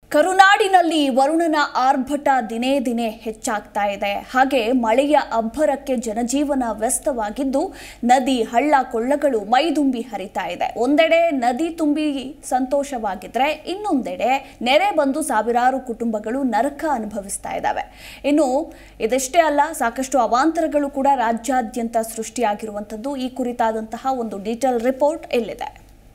ಕರುನಾಡಿನಲ್ಲಿ ವರುಣನ ಆರ್ಭಟ ದಿನೇ ದಿನೇ ಹೆಚ್ಚಾಗ್ತಾ ಇದೆ ಹಾಗೆ ಮಳೆಯ ಅಬ್ಬರಕ್ಕೆ ಜನಜೀವನ ವ್ಯಸ್ತವಾಗಿದ್ದು ನದಿ ಹಳ್ಳ ಕೊಳ್ಳಗಳು ಮೈದುಂಬಿ ಹರಿತಾ ಇದೆ ಒಂದೆಡೆ ನದಿ ತುಂಬಿ ಸಂತೋಷವಾಗಿದ್ರೆ ಇನ್ನೊಂದೆಡೆ ನೆರೆ ಬಂದು ಸಾವಿರಾರು ಕುಟುಂಬಗಳು ನರಕ ಅನುಭವಿಸ್ತಾ ಇದ್ದಾವೆ ಇನ್ನು ಇದಷ್ಟೇ ಅಲ್ಲ ಸಾಕಷ್ಟು ಅವಾಂತರಗಳು ಕೂಡ ರಾಜ್ಯಾದ್ಯಂತ ಸೃಷ್ಟಿಯಾಗಿರುವಂಥದ್ದು ಈ ಕುರಿತಾದಂತಹ ಒಂದು ಡೀಟೇಲ್ ರಿಪೋರ್ಟ್ ಇಲ್ಲಿದೆ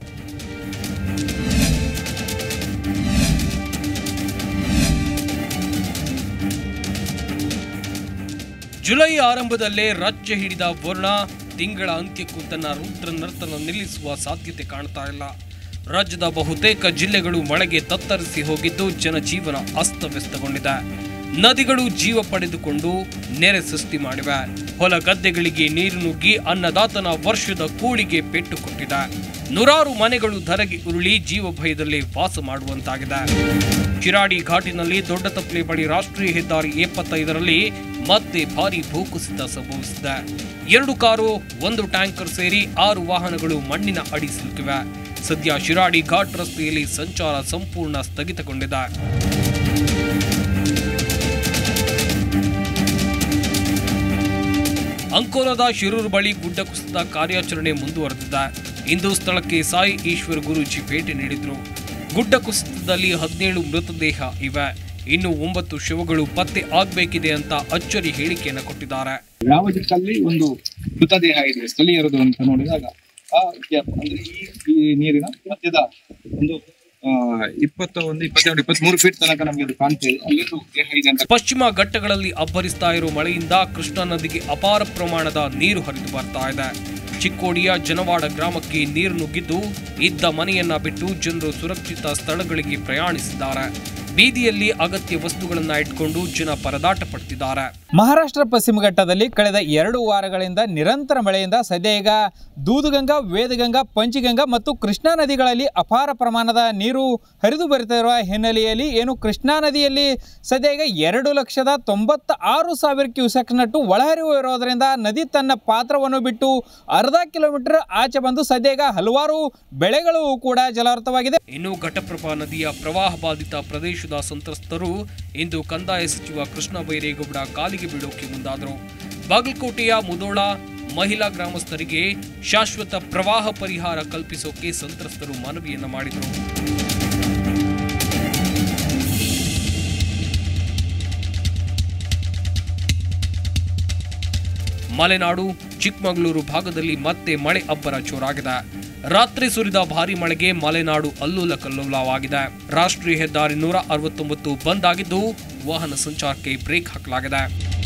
ಜುಲೈ ಆರಂಭದಲ್ಲೇ ರಾಜ್ಯ ಹಿಡಿದ ವರುಣ ತಿಂಗಳ ಅಂತ್ಯಕ್ಕೂ ತನ್ನ ರುದ್ರ ನರ್ತನ ನಿಲ್ಲಿಸುವ ಸಾಧ್ಯತೆ ಕಾಣ್ತಾ ಇಲ್ಲ ರಾಜ್ಯದ ಬಹುತೇಕ ಜಿಲ್ಲೆಗಳು ಮಳೆಗೆ ತತ್ತರಿಸಿ ಹೋಗಿದ್ದು ಜನಜೀವನ ಅಸ್ತವ್ಯಸ್ತಗೊಂಡಿದೆ ನದಿಗಳು ಜೀವ ಪಡೆದುಕೊಂಡು ನೆರೆ ಸೃಷ್ಟಿ ಮಾಡಿವೆ ಹೊಲ ಗದ್ದೆಗಳಿಗೆ ನೀರು ನುಗ್ಗಿ ಅನ್ನದಾತನ ವರ್ಷದ ಕೂಳಿಗೆ ಪೆಟ್ಟು ಕೊಟ್ಟಿದೆ ನೂರಾರು ಮನೆಗಳು ಧರೆಗೆ ಉರುಳಿ ಜೀವ ಭಯದಲ್ಲಿ ವಾಸ ಮಾಡುವಂತಾಗಿದೆ ಶಿರಾಡಿ ಘಾಟಿನಲ್ಲಿ ದೊಡ್ಡ ತಪ್ಪಲೆ ಬಳಿ ರಾಷ್ಟ್ರೀಯ ಹೆದ್ದಾರಿ ಎಪ್ಪತ್ತೈದರಲ್ಲಿ ಮತ್ತೆ ಭಾರಿ ಭೂಕುಸಿತ ಸಂಭವಿಸಿದೆ ಎರಡು ಕಾರು ಒಂದು ಟ್ಯಾಂಕರ್ ಸೇರಿ ಆರು ವಾಹನಗಳು ಮಣ್ಣಿನ ಅಡಿ ಸಿಲುಕಿವೆ ಸದ್ಯ ಶಿರಾಡಿ ಘಾಟ್ ರಸ್ತೆಯಲ್ಲಿ ಸಂಚಾರ ಸಂಪೂರ್ಣ ಸ್ಥಗಿತಗೊಂಡಿದೆ ಅಂಕೋಲದ ಶಿರೂರು ಬಳಿ ಗುಡ್ಡ ಕುಸಿತ ಕಾರ್ಯಾಚರಣೆ ಮುಂದುವರೆದಿದೆ ಇಂದು ಸ್ಥಳಕ್ಕೆ ಸಾಯಿ ಈಶ್ವರ್ ಗುರೂಜಿ ಭೇಟಿ ನೀಡಿದ್ರು ಗುಡ್ಡ ಕುಸಿತದಲ್ಲಿ ಹದಿನೇಳು ಮೃತದೇಹ ಇವೆ ಇನ್ನು ಒಂಬತ್ತು ಶವಗಳು ಪತ್ತೆ ಆಗ್ಬೇಕಿದೆ ಅಂತ ಅಚ್ಚರಿ ಹೇಳಿಕೆಯನ್ನು ಕೊಟ್ಟಿದ್ದಾರೆ ಯಾವ ದಿಕ್ಕಲ್ಲಿ ಒಂದು ಮೃತದೇಹ ಇದೆ ಸ್ಥಳೀಯರದು ಅಂತ ನೋಡಿದಾಗ ಆ ಗ್ಯಾಪ್ ಅಂದ್ರೆ ಈ ಈ ನೀರಿನ ಮಧ್ಯದ ಒಂದು ಆ, ಇಪ್ಪತ್ತ ಒಂದು ಇಪ್ಪತ್ತೆರಡು ಇಪ್ಪತ್ಮೂರು ಫೀಟ್ ತನಕ ನಮಗೆ ಅದು ಕಾಣ್ತಾ ಇದೆ ಅಲ್ಲಿ ಒಂದು ದೇಹ ಇದೆ ಅಂತ ಪಶ್ಚಿಮ ಘಟ್ಟಗಳಲ್ಲಿ ಅಬ್ಬರಿಸ್ತಾ ಇರೋ ಮಳೆಯಿಂದ ಕೃಷ್ಣಾ ನದಿಗೆ ಅಪಾರ ಪ್ರಮಾಣದ ನೀರು ಹರಿದು ಬರ್ತಾ ಇದೆ ಚಿಕ್ಕೋಡಿಯ ಜನವಾಡ ಗ್ರಾಮಕ್ಕೆ ನೀರು ನುಗ್ಗಿದ್ದು ಇದ್ದ ಮನೆಯನ್ನ ಬಿಟ್ಟು ಜನರು ಸುರಕ್ಷಿತ ಸ್ಥಳಗಳಿಗೆ ಪ್ರಯಾಣಿಸಿದ್ದಾರೆ ಬೀದಿಯಲ್ಲಿ ಅಗತ್ಯ ವಸ್ತುಗಳನ್ನ ಇಟ್ಕೊಂಡು ಜನ ಪರದಾಟ ಪಡ್ತಿದ್ದಾರೆ ಮಹಾರಾಷ್ಟ್ರ ಪಶ್ಚಿಮ ಘಟ್ಟದಲ್ಲಿ ಕಳೆದ ಎರಡು ವಾರಗಳಿಂದ ನಿರಂತರ ಮಳೆಯಿಂದ ಸದ್ಯ ಈಗ ದೂದುಗಂಗಾ ವೇದಗಂಗಾ ಪಂಚಗಂಗಾ ಮತ್ತು ಕೃಷ್ಣಾ ನದಿಗಳಲ್ಲಿ ಅಪಾರ ಪ್ರಮಾಣದ ನೀರು ಹರಿದು ಬರುತ್ತಾ ಇರುವ ಹಿನ್ನೆಲೆಯಲ್ಲಿ ಏನು ಕೃಷ್ಣಾ ನದಿಯಲ್ಲಿ ಸದ್ಯ ಈಗ ಎರಡು ಲಕ್ಷದ ತೊಂಬತ್ತ ಆರು ಸಾವಿರ ಕ್ಯೂಸೆಕ್ನಟ್ಟು ಒಳಹರಿವು ಇರೋದರಿಂದ ನದಿ ತನ್ನ ಪಾತ್ರವನ್ನು ಬಿಟ್ಟು ಅರ್ಧ ಕಿಲೋಮೀಟರ್ ಆಚೆ ಬಂದು ಸದ್ಯ ಈಗ ಹಲವಾರು ಬೆಳೆಗಳು ಕೂಡ ಜಲಾವೃತವಾಗಿದೆ ಇನ್ನು ಘಟಪ್ರಭಾ ನದಿಯ ಪ್ರವಾಹ ಬಾಧಿತ ಪ್ರದೇಶದ ಸಂತ್ರಸ್ತರು ಇಂದು ಕಂದಾಯ ಸಚಿವ ಕೃಷ್ಣ ಬೈರೇಗೌಡ ಕಾಲಿಗೆ ಬೀಳೋಕೆ ಮುಂದಾದರು ಬಾಗಲಕೋಟೆಯ ಮುದೋಳ ಮಹಿಳಾ ಗ್ರಾಮಸ್ಥರಿಗೆ ಶಾಶ್ವತ ಪ್ರವಾಹ ಪರಿಹಾರ ಕಲ್ಪಿಸೋಕೆ ಸಂತ್ರಸ್ತರು ಮನವಿಯನ್ನ ಮಾಡಿದರು ಮಲೆನಾಡು ಚಿಕ್ಕಮಗಳೂರು ಭಾಗದಲ್ಲಿ ಮತ್ತೆ ಮಳೆ ಅಬ್ಬರ ಜೋರಾಗಿದೆ ರಾತ್ರಿ ಸುರಿದ ಭಾರಿ ಮಳೆಗೆ ಮಲೆನಾಡು ಅಲ್ಲೋಲ ಕಲ್ಲೋಲವಾಗಿದೆ ರಾಷ್ಟ್ರೀಯ ಹೆದ್ದಾರಿ ನೂರ ಅರವತ್ತೊಂಬತ್ತು ಬಂದ್ ಆಗಿದ್ದು ವಾಹನ ಸಂಚಾರಕ್ಕೆ ಬ್ರೇಕ್ ಹಾಕಲಾಗಿದೆ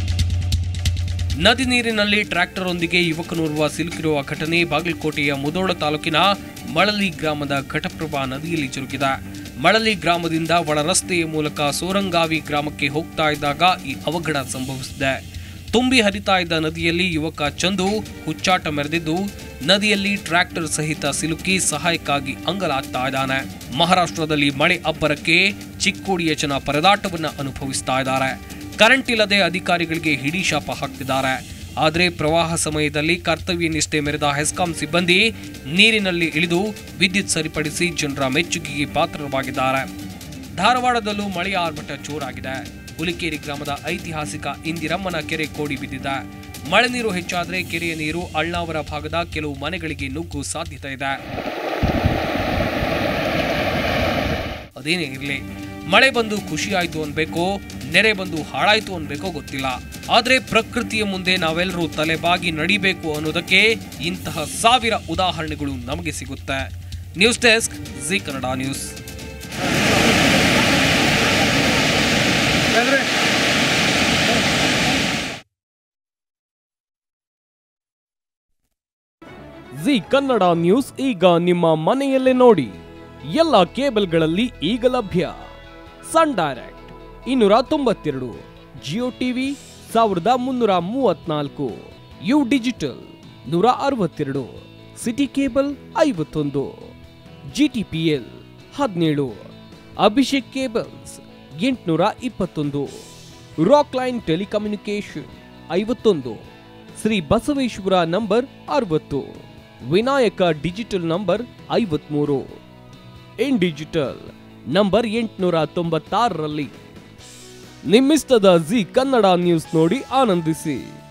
ನದಿ ನೀರಿನಲ್ಲಿ ಟ್ರ್ಯಾಕ್ಟರ್ ಒಂದಿಗೆ ಯುವಕನೋರ್ವ ಸಿಲುಕಿರುವ ಘಟನೆ ಬಾಗಲಕೋಟೆಯ ಮುದೋಳ ತಾಲೂಕಿನ ಮಳಲಿ ಗ್ರಾಮದ ಘಟಪ್ರಭಾ ನದಿಯಲ್ಲಿ ಜರುಗಿದೆ ಮಳಲಿ ಗ್ರಾಮದಿಂದ ಒಳ ರಸ್ತೆಯ ಮೂಲಕ ಸೋರಂಗಾವಿ ಗ್ರಾಮಕ್ಕೆ ಹೋಗ್ತಾ ಇದ್ದಾಗ ಈ ಅವಘಡ ಸಂಭವಿಸಿದೆ ತುಂಬಿ ಹರಿತಾ ಇದ್ದ ನದಿಯಲ್ಲಿ ಯುವಕ ಚಂದು ಹುಚ್ಚಾಟ ಮೆರೆದಿದ್ದು ನದಿಯಲ್ಲಿ ಟ್ರ್ಯಾಕ್ಟರ್ ಸಹಿತ ಸಿಲುಕಿ ಸಹಾಯಕ್ಕಾಗಿ ಅಂಗಲಾಗ್ತಾ ಇದ್ದಾನೆ ಮಹಾರಾಷ್ಟ್ರದಲ್ಲಿ ಮಳೆ ಅಬ್ಬರಕ್ಕೆ ಚಿಕ್ಕೋಡಿಯ ಜನ ಪರದಾಟವನ್ನ ಅನುಭವಿಸ್ತಾ ಇದ್ದಾರೆ ಕರೆಂಟ್ ಇಲ್ಲದೆ ಅಧಿಕಾರಿಗಳಿಗೆ ಹಿಡಿ ಶಾಪ ಹಾಕ್ತಿದ್ದಾರೆ ಆದರೆ ಪ್ರವಾಹ ಸಮಯದಲ್ಲಿ ಕರ್ತವ್ಯ ನಿಷ್ಠೆ ಮೆರೆದ ಹೆಸ್ಕಾಂ ಸಿಬ್ಬಂದಿ ನೀರಿನಲ್ಲಿ ಇಳಿದು ವಿದ್ಯುತ್ ಸರಿಪಡಿಸಿ ಜನರ ಮೆಚ್ಚುಗೆಗೆ ಪಾತ್ರವಾಗಿದ್ದಾರೆ ಧಾರವಾಡದಲ್ಲೂ ಮಳೆಯ ಆರ್ಭಟ ಜೋರಾಗಿದೆ ಹುಲಿಕೇರಿ ಗ್ರಾಮದ ಐತಿಹಾಸಿಕ ಇಂದಿರಮ್ಮನ ಕೆರೆ ಕೋಡಿ ಬಿದ್ದಿದೆ ಮಳೆ ನೀರು ಹೆಚ್ಚಾದರೆ ಕೆರೆಯ ನೀರು ಅಳ್ನಾವರ ಭಾಗದ ಕೆಲವು ಮನೆಗಳಿಗೆ ನುಗ್ಗು ಸಾಧ್ಯತೆ ಇದೆ ಅದೇನೇ ಇರಲಿ ಮಳೆ ಬಂದು ಖುಷಿ ಆಯ್ತು ಅನ್ಬೇಕೋ ನೆರೆ ಬಂದು ಹಾಳಾಯ್ತು ಅನ್ಬೇಕೋ ಗೊತ್ತಿಲ್ಲ ಆದ್ರೆ ಪ್ರಕೃತಿಯ ಮುಂದೆ ನಾವೆಲ್ಲರೂ ತಲೆಬಾಗಿ ನಡಿಬೇಕು ಅನ್ನೋದಕ್ಕೆ ಇಂತಹ ಸಾವಿರ ಉದಾಹರಣೆಗಳು ನಮಗೆ ಸಿಗುತ್ತೆ news desk Zee Kannada news Zee Kannada news ಈಗ ನಿಮ್ಮ ಮನೆಯಲ್ಲೇ ನೋಡಿ ಎಲ್ಲ ಕೇಬಲ್ಗಳಲ್ಲಿ ಈಗ ಲಭ್ಯ ಸನ್ ಡೈರೆಕ್ಟ್ ಇನ್ನೂರ ತೊಂಬತ್ತೆರಡು ಜಿಯೋ ಟಿವಿ ಸಾವಿರದ ಮುನ್ನೂರ ಮೂವತ್ನಾಲ್ಕು ಯು ಡಿಜಿಟಲ್ ನೂರ ಅರವತ್ತೆರಡು ಸಿಟಿ ಕೇಬಲ್ ಐವತ್ತೊಂದು ಜಿ ಟಿ ಪಿ ಎಲ್ ಹದಿನೇಳು ಅಭಿಷೇಕ್ ಕೇಬಲ್ಸ್ ಎಂಟುನೂರ ಇಪ್ಪತ್ತೊಂದು ರಾಕ್ ಲೈನ್ ಟೆಲಿಕಮ್ಯುನಿಕೇಶನ್ ಐವತ್ತೊಂದು ಶ್ರೀ ಬಸವೇಶ್ವರ ನಂಬರ್ ಅರವತ್ತು ವಿನಾಯಕ ಡಿಜಿಟಲ್ ನಂಬರ್ ಐವತ್ಮೂರು ಇನ್ ಡಿಜಿಟಲ್ ನಂಬರ್ ಎಂಟುನೂರ ತೊಂಬತ್ತಾರರಲ್ಲಿ ನಿಮ್ಮಿಸ್ತದ ಜಿ ಕನ್ನಡ ನ್ಯೂಸ್ ನೋಡಿ ಆನಂದಿಸಿ